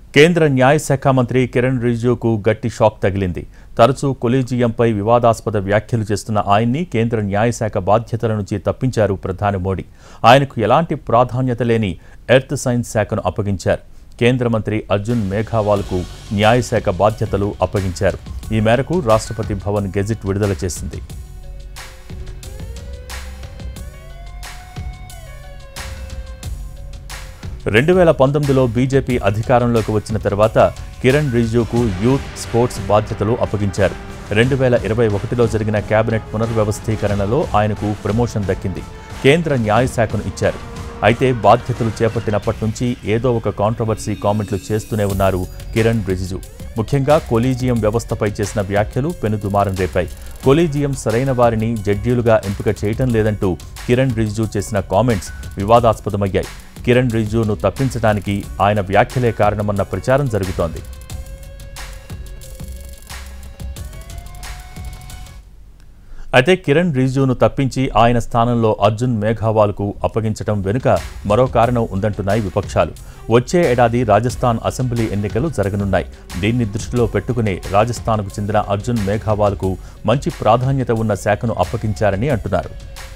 కేంద్ర న్యాయశాఖ మంత్రి కిరణ్ రిజిజుకు గట్టి షాక్ తగిలింది తరచూ కొలీజియంపై వివాదాస్పద వ్యాఖ్యలు చేస్తున్న ఆయన్ని కేంద్ర న్యాయశాఖ బాధ్యతల నుంచి తప్పించారు ప్రధాని మోడీ ఆయనకు ఎలాంటి ప్రాధాన్యత లేని ఎర్త్ సైన్స్ శాఖను అప్పగించారు కేంద్ర మంత్రి అర్జున్ మేఘావాల్కు న్యాయశాఖ బాధ్యతలు అప్పగించారు ఈ మేరకు రాష్ట్రపతి భవన్ గెజిట్ విడుదల చేసింది రెండు వేల పంతొమ్మిదిలో బీజేపీ అధికారంలోకి వచ్చిన తర్వాత కిరణ్ రిజిజుకు యూత్ స్పోర్ట్స్ బాధ్యతలు అప్పగించారు రెండు వేల ఇరవై ఒకటిలో జరిగిన కేబినెట్ పునర్వ్యవస్థీకరణలో ఆయనకు ప్రమోషన్ దక్కింది కేంద్ర న్యాయశాఖను ఇచ్చారు అయితే బాధ్యతలు చేపట్టినప్పటి నుంచి ఏదో ఒక కాంట్రవర్సీ కామెంట్లు చేస్తూనే ఉన్నారు కిరణ్ రిజిజు ముఖ్యంగా కొలీజియం వ్యవస్థపై చేసిన వ్యాఖ్యలు పెనుదుమారం రేపాయి కొలీజియం సరైన వారిని జడ్జీలుగా ఎంపిక చేయటం లేదంటూ కిరణ్ రిజిజు చేసిన కామెంట్స్ వివాదాస్పదమయ్యాయి కిరణ్ రిజిజును తప్పించడానికి ఆయన వ్యాఖ్యలే కారణమన్న ప్రచారం జరుగుతోంది అయితే కిరణ్ రిజిజును తప్పించి ఆయన స్థానంలో అర్జున్ మేఘావాల్కు అప్పగించడం వెనుక మరో కారణం ఉందంటున్నాయి విపక్షాలు వచ్చే ఏడాది రాజస్థాన్ అసెంబ్లీ ఎన్నికలు జరగనున్నాయి దీన్ని దృష్టిలో పెట్టుకుని రాజస్థాన్కు చెందిన అర్జున్ మేఘావాల్కు మంచి ప్రాధాన్యత ఉన్న శాఖను అప్పగించారని అంటున్నారు